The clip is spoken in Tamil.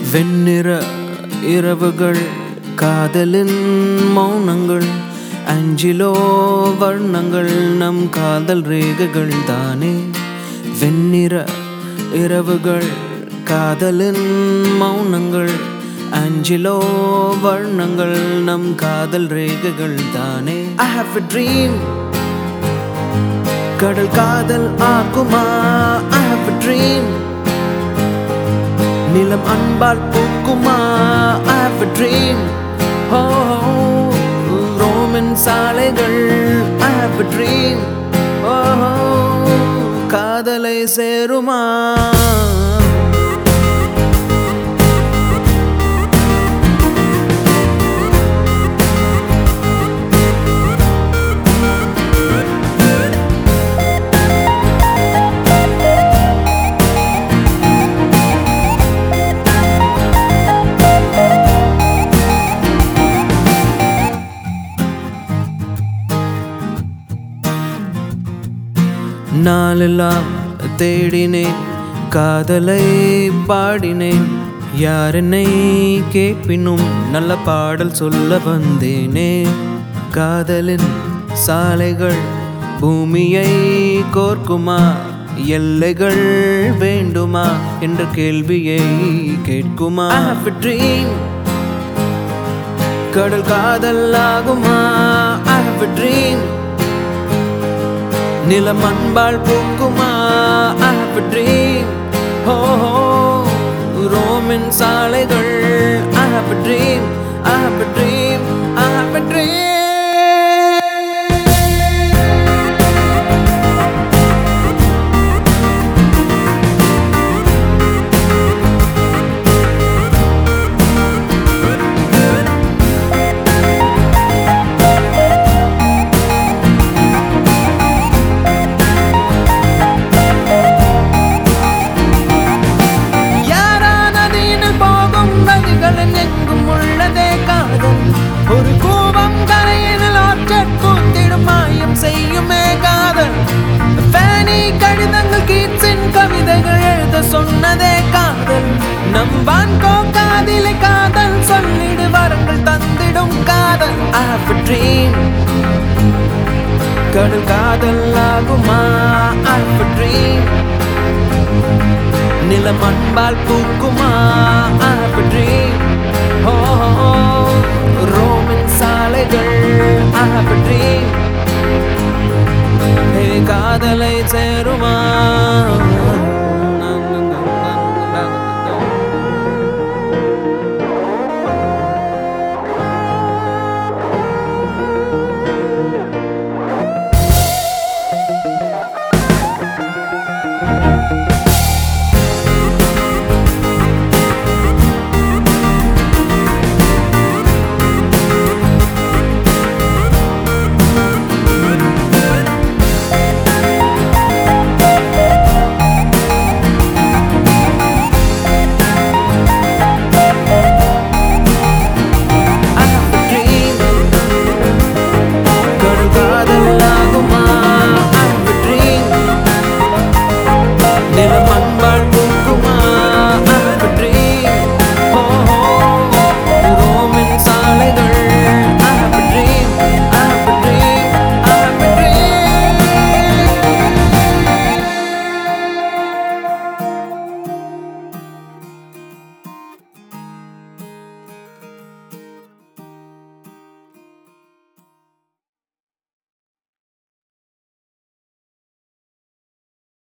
வெண்ணிற இரவுகள் காதலின் மௌனங்கள் அஞ்சிலோ வர்ணங்கள் நம் காதல் ரேகைகள் தானே வெண்ணிற இரவுகள் காதலின் மௌனங்கள் அஞ்சிலோ வர்ணங்கள் நம் காதல் ரேகைகள் தானே ஐ ஹாவ் a dream கடல் காதல் ஆக்குமா ஐ ஹாவ் a dream நிலம் அன்பால் பூக்குமா I have a dream oh, Roman சாலைகள் I have a dream oh, காதலை சேருமா நாளெல்லாம் தேடினேன் காதலை பாடினேன் யார் என்னை கேட்பினும் நல்ல பாடல் சொல்ல வந்தேனே காதலின் சாலைகள் பூமியை கோர்க்குமா எல்லைகள் வேண்டுமா என்ற கேள்வியை கேட்குமா I have a dream கடல் காதல் ஆகுமா I have a dream நிலம் அன்பால் பூக்குமா I have a dream ஹோ ஹோ ரோமின் சாலைகள் I have a dream I have a dream I have a dream யாரா நதியினில் போகும் நதிகளில் எங்கும் உள்ளதே காதல் ஒரு கூவம் கரையினில் ஆற்றற் கூத்திடும் மாயம் செய்யுமே காதல் ஃபேனி கடிதங்கள் கீட்ஸின் கவிதைகள் எழுத சொன்னதே காதல் நம் வான்கோ காதிலே காதல் சொல்லிடு வரங்கள் தந்திடும் காதல் I have a dream கடல் காதல் ஆகுமா I have a dream நிலம் அன்பால் பூக்குமா I have a dream oh, oh, oh. ரோமின் சாலைகள் I have a dream hey, காதலை சேருமா